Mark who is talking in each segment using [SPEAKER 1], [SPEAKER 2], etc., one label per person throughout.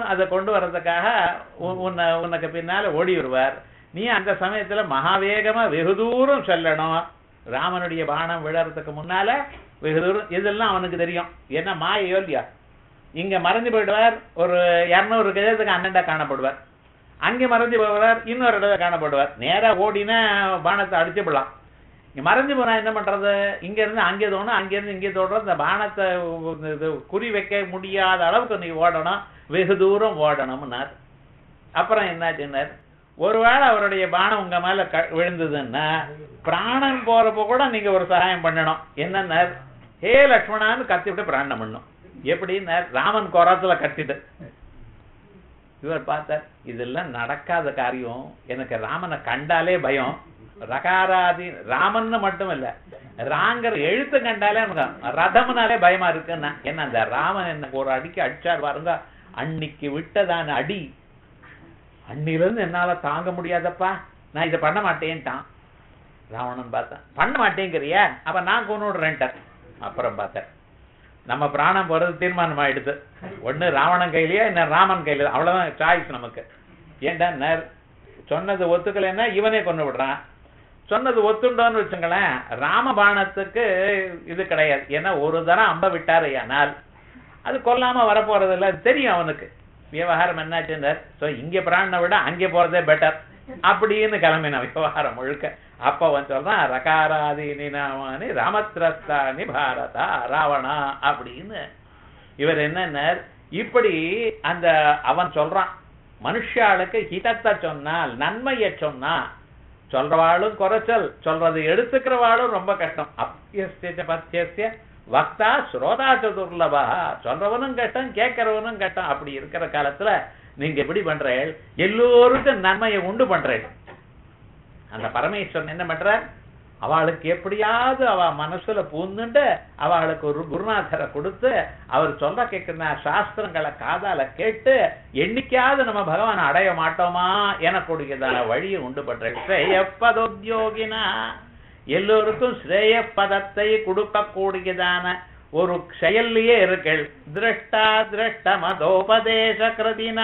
[SPEAKER 1] அதை கொண்டு வர்றதுக்காக உ- உன்னை உனக்கு பின்னால ஓடி வருவார் நீ அந்த சமயத்துல மகாவேகமா வெகு தூரம் செல்லணும் ராமனுடைய பானம் விழறதுக்கு முன்னால வெகு தூரம் இதெல்லாம் அவனுக்கு தெரியும் என்ன மாயையோ இல்லையா இங்க மறைஞ்சு போயிடுவார் ஒரு இருநூறு கஜத்துக்கு அண்ணன்டா காணப்படுவார் அங்கே மறைஞ்சு போவார் இன்னொரு இடத்துல காணப்படுவார் நேரா ஓடினா பானத்தை அடிச்சு விடலாம் இங்க மறைஞ்சு போனா என்ன பண்றது இங்க இருந்து அங்கே தோணும் அங்க இருந்து இங்கே தோணும் இந்த பானத்தை இது குறி வைக்க முடியாத அளவுக்கு நீ ஓடணும் வெகு தூரம் ஓடணும்னார் அப்புறம் என்னாச்சுன்னார் ஒருவேளை அவருடைய பானம் உங்க மேல க விழுந்ததுன்னா பிராணன் போறப்ப கூட நீங்க ஒரு சகாயம் பண்ணணும் என்னன்னார் ஹே லக்ஷ்மணான்னு கத்தி விட்டு பிராணம் பண்ணும் எப்படின்னார் ராமன் குரத்துல கத்திட்டு இவர் பார்த்தார் இதெல்லாம் நடக்காத காரியம் எனக்கு ராமனை கண்டாலே பயம் ரகாராதி ராமன்னு மட்டும் இல்ல ராங்கர் எழுத்து கண்டாலே எனக்கு ரதம்னாலே பயமா இருக்குன்னா என்ன அந்த ராமன் என்ன ஒரு அடிக்கு அடிச்சார் பாருங்க அன்னைக்கு விட்டதான அடி அன்னில இருந்து என்னால தாங்க முடியாதப்பா நான் இதை பண்ண மாட்டேன்ட்டான் ராவணன் பார்த்தேன் பண்ண மாட்டேங்கிறியா அப்ப நான் கொண்டு விடுறேன்ட்டார் அப்புறம் பார்த்தேன் நம்ம பிராணம் போறது தீர்மானம் ஆயிடுது ஒண்ணு ராவணன் கையிலயா என்ன ராமன் கையில அவ்வளவுதான் சாய்ஸ் நமக்கு ஏன்டா நேர் சொன்னது ஒத்துக்கலைன்னா இவனே கொண்டு விடுறான் சொன்னது ஒத்துண்டோன்னு வச்சுங்களேன் ராம பாணத்துக்கு இது கிடையாது ஏன்னா ஒரு தரம் அம்ப விட்டாரு ஆனால் அது கொல்லாம வரப்போறது இல்ல அது தெரியும் அவனுக்கு விவகாரம் என்னாச்சுன்னார் சோ இங்க பிராணனை விட அங்கே போறதே பெட்டர் அப்படின்னு கிளம்பின விவகாரம் முழுக்க அப்ப வந்து சொல்றான் ரகாராதீனி நாமானி ராமத்ரஸ்தானி பாரதா ராவணா அப்படின்னு இவர் என்னன்னார் இப்படி அந்த அவன் சொல்றான் மனுஷாளுக்கு ஹிதத்தை சொன்னால் நன்மையை சொன்னா சொல்றவாளும் குறைச்சல் சொல்றது எடுத்துக்கிறவாளும் ரொம்ப கஷ்டம் அப்பியஸ்ய பத்தியஸ்ய வக்தா ஸ்ரோதா சதுர்லபா சொல்றவனும் கஷ்டம் கேட்கறவனும் கஷ்டம் அப்படி இருக்கிற காலத்துல நீங்க எப்படி பண்றேன் எல்லோருக்கும் நன்மையை உண்டு பண்றேன் அந்த பரமேஸ்வரன் என்ன பண்ற அவளுக்கு எப்படியாவது அவ மனசுல பூந்துண்டு அவளுக்கு ஒரு குருநாதரை கொடுத்து அவர் சொல்ற கேட்கிற சாஸ்திரங்களை காதால கேட்டு என்னைக்காவது நம்ம பகவான் அடைய மாட்டோமா எனக்கூடியதான வழியை உண்டு பண்றேன் ஸ்ரேயப்பதோத்யோகினா எல்லோருக்கும் ஸ்ரேய பதத்தை கொடுக்கக்கூடியதான ஒரு செயல்லையே இருக்கள் திருஷ்டா திருஷ்ட மதோபதேச கிருதினா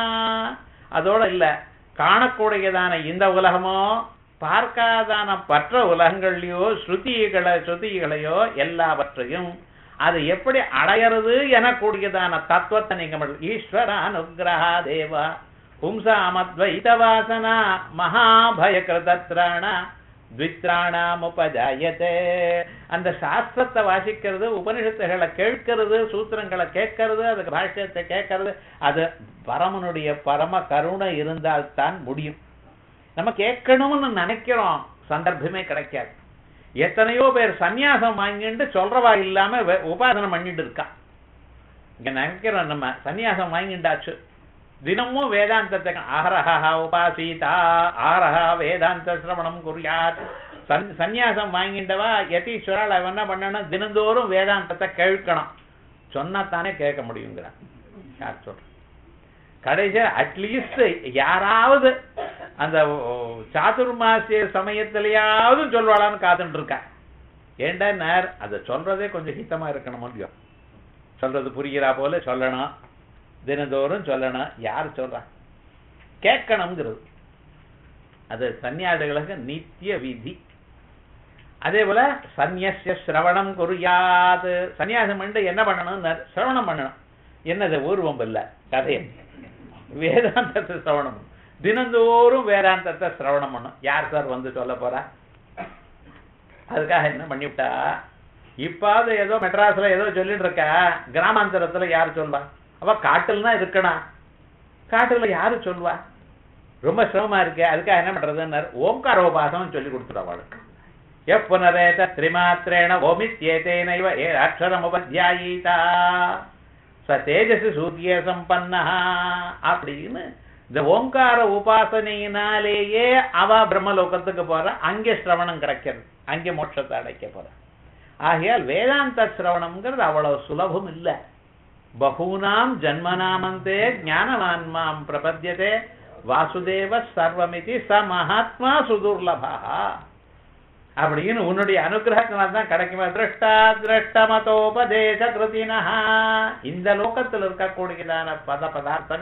[SPEAKER 1] அதோட இல்ல காணக்கூடியதான இந்த உலகமோ பார்க்காதான மற்ற உலகங்கள்லயோ ஸ்ருதிகளை ஸ்ருதிகளையோ எல்லாவற்றையும் அது எப்படி அடையறது எனக்கூடியதான தத்துவத்தை நீங்க மட்டும் ஈஸ்வர அனுகிரகா தேவா பும்சாமத்வைத வாசனா மகாபய கிருதத்ராண த்வித்ராணாம் உபஜாயத்தே அந்த சாஸ்திரத்தை வாசிக்கிறது உபனிஷத்துகளை கேட்கிறது சூத்திரங்களை கேட்கறது அதுக்கு பாஷ்யத்தை கேட்கறது அது பரமனுடைய பரம கருணை இருந்தால்தான் முடியும் நம்ம கேட்கணும்னு நினைக்கிறோம் சந்தர்ப்பமே கிடைக்காது எத்தனையோ பேர் சந்நியாசம் வாங்கிட்டு சொல்றவா இல்லாம வே- உபாசனை பண்ணிட்டு இருக்கா இங்க நினைக்கிறோம் நம்ம சந்நியாசம் வாங்கிண்டாச்சு தினமும் வேதாந்தத்தை ஆஹரஹா உபாசீதா ஆஹரஹா வேதாந்த சிரவணம் குறியாத் சன் சந்நியாசம் வாங்கிண்டவா யதீஸ்வரால் அவன் என்ன பண்ணணும் தினந்தோறும் வேதாந்தத்தை கேட்கணும் சொன்னாத்தானே கேட்க முடியுங்கிறான் யார் சொல்ற கடைசியா அட்லீஸ்ட் யாராவது அந்த சாதுர்மாசிய சமயத்திலேயாவது சொல்வாளான்னு காத்துட்டு இருக்கா ஏண்டா நேர் அதை சொல்றதே கொஞ்சம் ஹிதமா இருக்கணும் முடியும் சொல்றது புரிகிறா போல சொல்லணும் தினந்தோறும் சொல்லணும் யார் சொல்றா கேட்கணுங்கிறது அது சன்னியாசிகளுக்கு நித்திய விதி அதே போல சந்நியசிய சிரவணம் குறியாது சன்னியாசம் பண்ணிட்டு என்ன பண்ணணும் சிரவணம் பண்ணணும் என்னது ஊர்வம் இல்ல கதை வேதாந்தத்தை சிரவணம் பண்ணணும். தினந்தோறும் வேதாந்தத்தை சிரவணம் பண்ணும் யார் சார் வந்து சொல்ல போறா அதுக்காக என்ன பண்ணிவிட்டா இப்பாவது ஏதோ மெட்ராஸ்ல ஏதோ சொல்லிட்டு இருக்கா கிராமாந்தரத்துல யார் சொல்வா அவ காட்டுல இருக்கணும் காட்டுல யாரு சொல்வா ரொம்ப சிரமமா இருக்கு அதுக்காக என்ன பண்றதுன்னு ஓங்கார உபாசனம் சொல்லி கொடுத்துரு அவளுக்கு எப்புனரேத திரிமாத்திரேண ஓமித்யேதேனைவ ஏ அக்ஷரம் உபத்தியாயீதா ச தேஜசி சூரிய சம்பன்னா அப்படின்னு இந்த ஓங்கார உபாசனையினாலேயே அவ பிரம்மலோகத்துக்கு போற அங்கே சிரவணம் கிடைக்கிறது அங்கே மோட்சத்தை அடைக்க போற ஆகையால் வேதாந்த சிரவணம்ங்கிறது அவ்வளவு சுலபம் இல்ல பகூனாம் ஜன்மநாமந்தே ஞானவான் மாம் பிரபத்தியதே வாசுதேவ சர்வமிதி ச மகாத்மா சுதுர்லபா அப்படின்னு உன்னுடைய அனுகிரகத்தினால தான் கிடைக்குமா திருஷ்டா திருஷ்ட மதோபதேச கிருதினா இந்த லோகத்தில் இருக்கக்கூடியதான பத பதார்த்தங்கள்